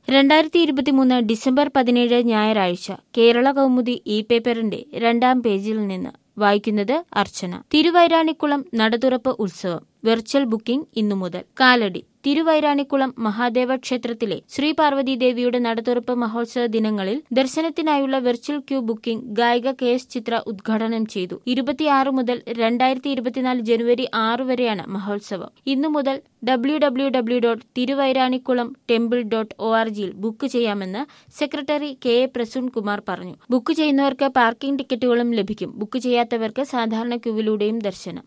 രണ്ടായിരത്തി ഇരുപത്തിമൂന്ന് ഡിസംബർ പതിനേഴ് ഞായറാഴ്ച കേരള കൗമുദി ഇ പേപ്പറിന്റെ രണ്ടാം പേജിൽ നിന്ന് വായിക്കുന്നത് അർച്ചന തിരുവൈരാണിക്കുളം നടതുറപ്പ് ഉത്സവം വെർച്വൽ ബുക്കിംഗ് ഇന്നു മുതൽ കാലടി തിരുവൈരാണിക്കുളം മഹാദേവ ക്ഷേത്രത്തിലെ ശ്രീ പാർവതി ദേവിയുടെ നടതുറപ്പ് മഹോത്സവ ദിനങ്ങളിൽ ദർശനത്തിനായുള്ള വെർച്വൽ ക്യൂ ബുക്കിംഗ് ഗായിക കെ എസ് ചിത്ര ഉദ്ഘാടനം ചെയ്തു ഇരുപത്തിയാറ് മുതൽ രണ്ടായിരത്തി ഇരുപത്തിനാല് ജനുവരി ആറ് വരെയാണ് മഹോത്സവം ഇന്നു മുതൽ W W W dot Thiruvairanikkulam temple dot O R ജിയിൽ ബുക്ക് ചെയ്യാമെന്ന് secretary K A Prasoon Kumar പറഞ്ഞു ബുക്ക് ചെയ്യുന്നവർക്ക് പാർക്കിംഗ് ടിക്കറ്റുകളും ലഭിക്കും ബുക്ക് ചെയ്യാത്തവർക്ക് സാധാരണ ക്യൂവിലൂടെയും ദർശനം